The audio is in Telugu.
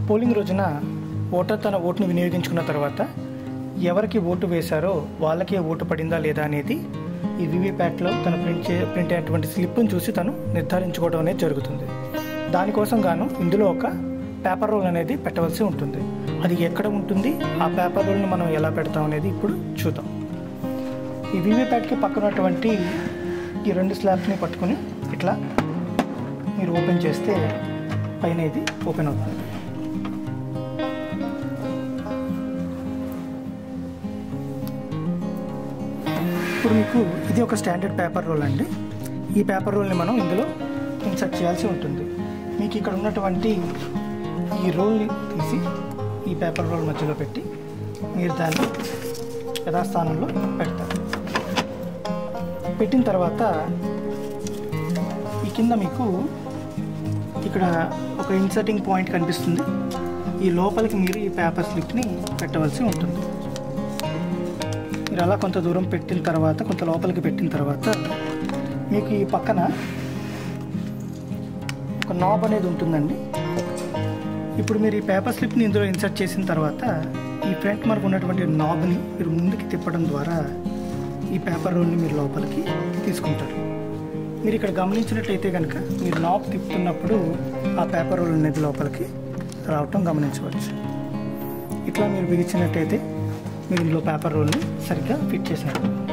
పోలింగ్ రోజున ఓటర్ తన ఓటును వినియోగించుకున్న తర్వాత ఎవరికి ఓటు వేశారో వాళ్ళకే ఓటు పడిందా లేదా అనేది ఈ వివిప్యాట్లో తను ప్రింట్ చే ప్రింట్ అయినటువంటి స్లిప్ను చూసి తను నిర్ధారించుకోవడం అనేది జరుగుతుంది దానికోసం గాను ఇందులో ఒక పేపర్ రోల్ అనేది పెట్టవలసి ఉంటుంది అది ఎక్కడ ఉంటుంది ఆ పేపర్ రోల్ని మనం ఎలా పెడతాం అనేది ఇప్పుడు చూద్దాం ఈ వివిప్యాట్కి పక్కనటువంటి ఈ రెండు స్లాబ్స్ని పట్టుకొని ఇట్లా మీరు ఓపెన్ చేస్తే పైన ఇది ఓపెన్ అవుతుంది ఇప్పుడు మీకు ఇది ఒక స్టాండర్డ్ పేపర్ రోల్ అండి ఈ పేపర్ రోల్ని మనం ఇందులో ఇన్సర్ట్ చేయాల్సి ఉంటుంది మీకు ఇక్కడ ఉన్నటువంటి ఈ రోల్ని తీసి ఈ పేపర్ రోల్ మధ్యలో పెట్టి మీరు దాన్ని యథాస్థానంలో పెడతారు పెట్టిన తర్వాత ఈ కింద మీకు ఇక్కడ ఒక ఇన్సర్టింగ్ పాయింట్ కనిపిస్తుంది ఈ లోపలికి మీరు ఈ పేపర్ స్లిప్ని పెట్టవలసి ఉంటుంది మీరు అలా కొంత దూరం పెట్టిన తర్వాత కొంత లోపలికి పెట్టిన తర్వాత మీకు ఈ పక్కన ఒక నాబ్ అనేది ఉంటుందండి ఇప్పుడు మీరు ఈ పేపర్ స్లిప్ని ఇందులో ఇన్సర్ట్ చేసిన తర్వాత ఈ ఫ్రంట్ మార్క్ ఉన్నటువంటి నాబ్ని మీరు ముందుకి తిప్పడం ద్వారా ఈ పేపర్ రోల్ని మీరు లోపలికి తీసుకుంటారు మీరు ఇక్కడ గమనించినట్లయితే కనుక మీరు నాబ్ తిప్పుతున్నప్పుడు ఆ పేపర్ రోల్ అనేది లోపలికి రావటం గమనించవచ్చు ఇట్లా మీరు బిగించినట్టయితే మీరు ఇందులో పేపర్ రోల్ని సరిగ్గా ఫిట్ చేశారు